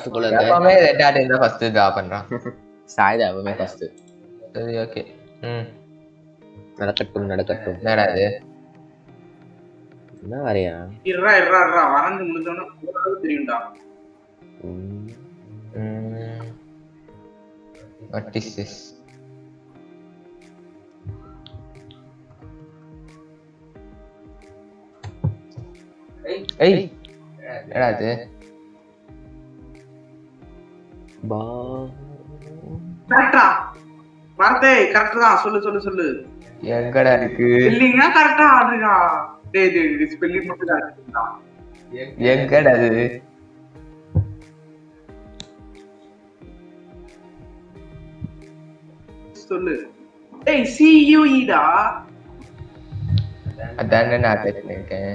First போல இருக்கு எப்பவுமே ரெட் ஆட் இருந்தா ஃபர்ஸ்ட் டிரா பண்றான் சாயுதா எப்பவுமே ஃபர்ஸ்ட் சரி ஓகே ம் நடக்கட்டும் நடக்கட்டும் என்னடா இது என்ன வரையா இருறா இருறா இருறா வரைஞ்சு முடிஞ்சோன்னு ஓரளவு தெரியும்டா ம். ம் வாட் இஸ் திஸ் ஏய் என்னடா இது பா கரெக்டா வார்த்தை கரெக்ட் தான் சொல்லு சொல்லு சொல்லு எங்கடா இருக்கு ஸ்பெல்லிங்கா கரெக்டா ஆடுறா டேய் டேய் ஸ்பெல்லிங் மட்டும் தான் இருக்குடா. எங்கடா இது சொல்லு டேய் சியூஇ டா அதானே நான் டைப் பண்ணிருக்கேன்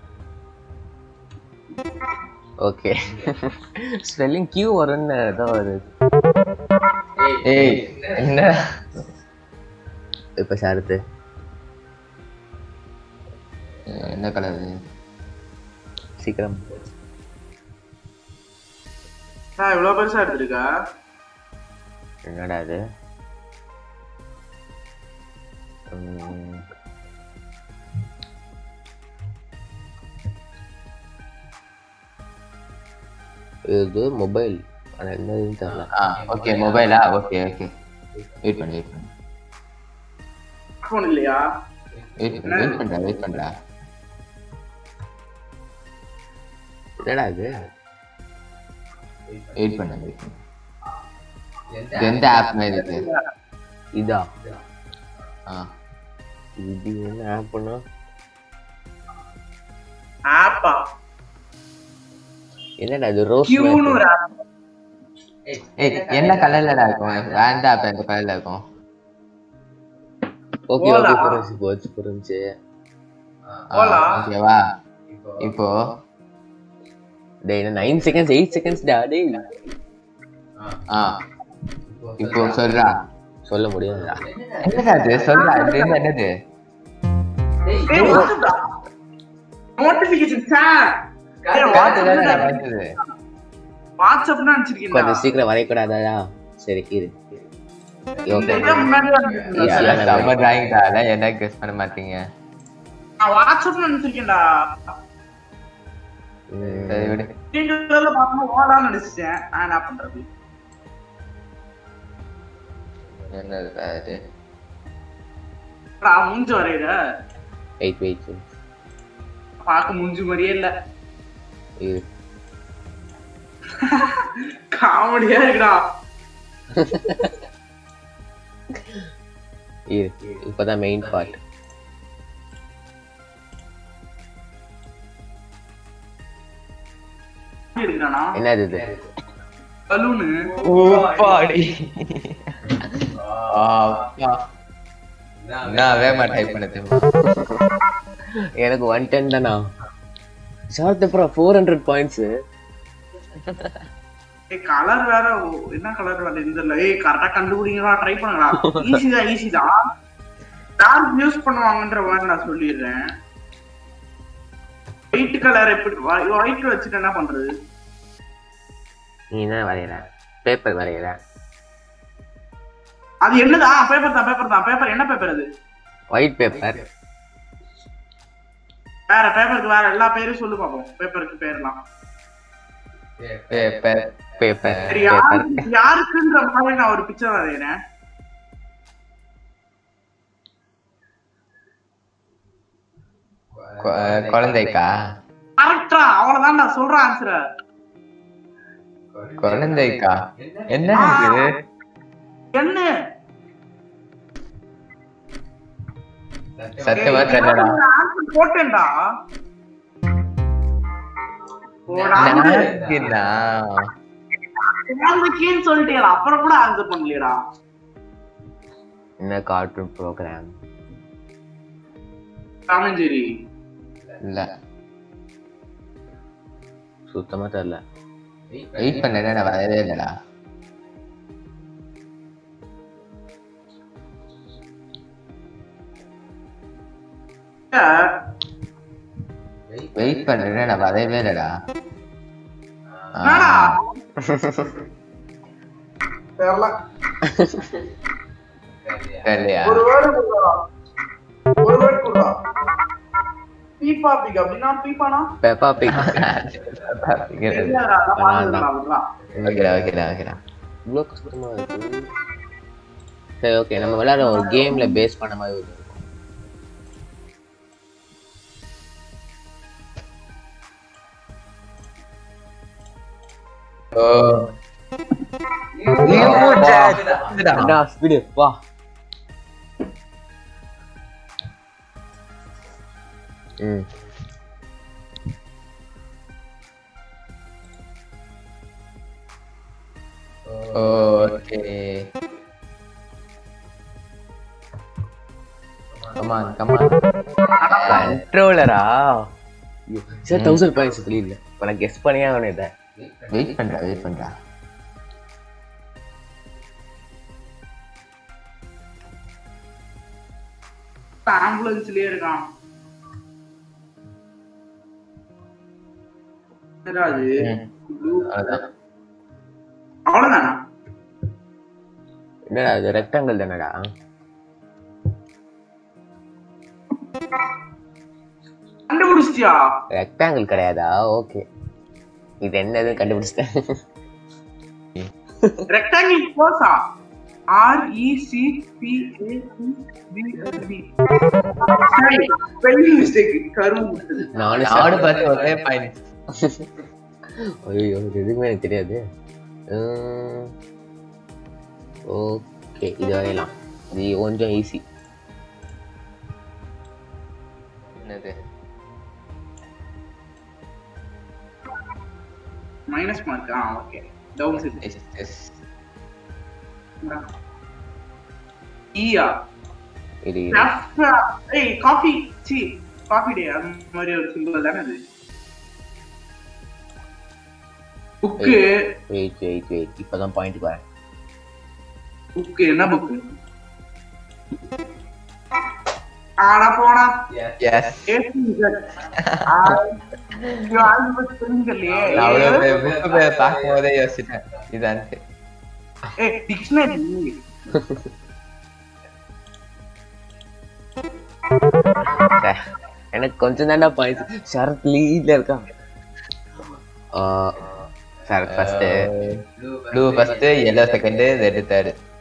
ஓகே ஸ்பெல்லிங் கியூ வரும்னு ஏதோ வருது ஏய் என்ன இப்ப சார்த்து என்ன கலர் இது சீக்கிரம் நான் இவ்வளவு பெருசா எடுத்திருக்கா என்னடா இது ம். இது மொபைல் ஆனா என்னதுன்னு தெரியல ஆ ஓகே மொபைலா ஓகே ஓகே வெயிட் பண்ணு வெயிட் பண்ணு போன் இல்லையா வெயிட் பண்ணு வெயிட் பண்றா வெயிட் பண்றா என்னடா இது வெயிட் பண்ணு வெயிட் பண்ணு இது எந்த ஆப் மாதிரி இருக்கு இதா ஆ இது என்ன ஆப்னா ஆப்பா என்னடா இது ரோஸ் கியூன்னு ஒரு ஆப் ஏய் என்ன கலர்லடா இருக்கும் வேண்ட ஆப் எந்த கலர்ல இருக்கும் ஓகே ஓலா. ஓகே புரிஞ்சு போச்சு புரிஞ்சு ஓலா. ஓகேவா இப்போ டேய் என்ன நைன் செகண்ட்ஸ் எயிட் செகண்ட்ஸ் டா டேய் ஆ இப்போ சொல்றா சொல்ல முடியாதுடா என்னடா இது சொல்றா இது வந்து என்னது டேய் வாட்ஸ்அப்டா நோட்டிபிகேஷன் சார் காத்து தானே வந்தது வாட்ஸ்அப்னா நினைச்சிருக்கீங்களா கொஞ்சம் சீக்கிரம் வரையக்கூடாதா சரி இரு இந்த ஓகே இதே முன்னாடி வந்துருக்கீங்களா? Yeah. எல்லாம் செம்ம டிராயிங் தால என்ன கெஸ் பண்ண மாட்டீங்க நான் வாட்ஸ்அப்னு நினைச்சிருக்கேன்டா சரி விடு நீங்கள பார்க்கணும் ஓடான்னு நினைச்சேன் நான் என்ன பண்றது என்னது அது நான் மூஞ்சி வரையிற வெயிட் வெயிட் பார்க்க மூஞ்சி மாதிரியே இல்ல இரு காமெடியா இருக்குடா இரு இப்பதான் மெயின் பார்ட் இருக்குடானா என்னது இது பலூனு ஓப்பாடி அப்பா நான் வேகமா டைப் பண்ண தெரியுமா எனக்கு ஒன் டென் தானா ஷார்ட் அப்புறம் ஃபோர் ஹண்ட்ரட் பாயிண்ட்ஸ் கலர் வேற ஓ, என்ன கலர் வேற இந்த இல்ல ஏய் கரெக்டா கண்டுபிடிங்களா ட்ரை பண்ணுங்களா ஈஸி தான் ஈஸி தான் டார்க் யூஸ் பண்ணுவாங்கன்ற மாதிரி நான் சொல்லிடுறேன் ஒயிட் கலர் எப்படி ஒயிட் வச்சுட்டு என்ன பண்றது நீ என்ன வரையற பேப்பர் வரையற அது என்னதா பேப்பர் தான் பேப்பர் தான் பேப்பர் என்ன பேப்பர் அது ஒயிட் பேப்பர் வேற பேப்பருக்கு வேற எல்லா பேரும் சொல்லு பாப்போம் பேப்பருக்கு பேர்லாம் பேப்பர் பேப்பர் சரி பேப்பர் யாருக்கு யாருக்குன்ற மாதிரி நான் ஒரு பிக்சர் வரைகிறேன் குழந்தைக்கா கரெக்டா அவ்வளவுதான் நான் சொல்ற ஆன்சர குழந்தைக்கா என்ன இது என்ன சத்தியமா தெரியலடா ஆன்சர் போட்டேன்டா போடா. நாக்கினா. குழந்தைக்குன்னு சொல்லிட்டேடா அப்புறம் கூட ஆன்சர் பண்ணலையடா என்ன கார்ட்டூன் ப்ரோக்ராம் ராமஞ்சேரி இல்ல சுத்தமா தெரியல வெயிட் பண்ண நான் வரவே இல்லடா வெயிட் பண்றேன் நான் வரவே இல்லடா ஆ, என்னடா தெரியல தெரியலையா ஒரு வேர்டு கொடுறா ஒரு வேர்டு கொடுறா பீப்பா பிக் அப்படின்னா பீப்பானா பெப்பா பிக் தெரியாதா அதான் பாத்துக்கலாம் விட்றா ஓகேடா ஓகேடா ஓகேடா இவ்வளோ கஷ்டமா இருக்கு சரி ஓகே நம்ம விளையாட ஒரு கேம்ல பேஸ் பண்ண மாதிரி ஒரு இருக்கும் ஓ என்ன ஸ்பீடு வா ம் ஓகே கமான் கமான் கண்ட்ரோலரா சரி தௌசண்ட் பாயிண்ட்ஸ் இல்ல இப்போ நான் கெஸ் பண்ணியே ஆகணும் இதை வெயிட் பண்றா வெயிட் பண்றா ஆம்புலன்ஸ்லயே இருக்கான் என்னடா அது ம், அவ்வளவுதான் அவ்வளவுதானா என்னடா அது ரெக்டாங்கிள் தானடா கண்டுபிடிச்சிட்டியா ரெக்டாங்கிள் கிடையாதா ஓகே இது என்னதுன்னு கண்டுபிடிச்சிட்டேன் ரெக்டாங்கிள் கோஸா R E C B A B S B சரி ஸ்பெல்லிங் மிஸ்டேக் கருவு விட்டது நானும் நாடு பார்த்து ஒரே பாயிண்ட் ஐயோ இது எதுவுமே எனக்கு தெரியாது ஓகே இது வரையலாம் இது கொஞ்சம் ஈஸி என்னது மைனஸ் மார்க் ஆ okay down side S S ஈயா இது ஏய் காஃபி சி காஃபி டே அந்த மாதிரி ஒரு சிம்பிள் தானே அது புக்கு வெயிட் வெயிட் வெயிட் இப்போதான் பாயிண்ட் வரேன் புக்கு என்ன புக்கு ஆனா போனா எஸ் அவ்வளவு புக்கு பேர் பார்க்கும் போதே யோசிச்சிட்டேன் இதான்ட்டு டிக்ஷனரி ச்சே, எனக்கு கொஞ்சம் தாண்டா பாயிண்ட் சரத் லீட்ல இருக்கான் Sarath first blue first yellow second red third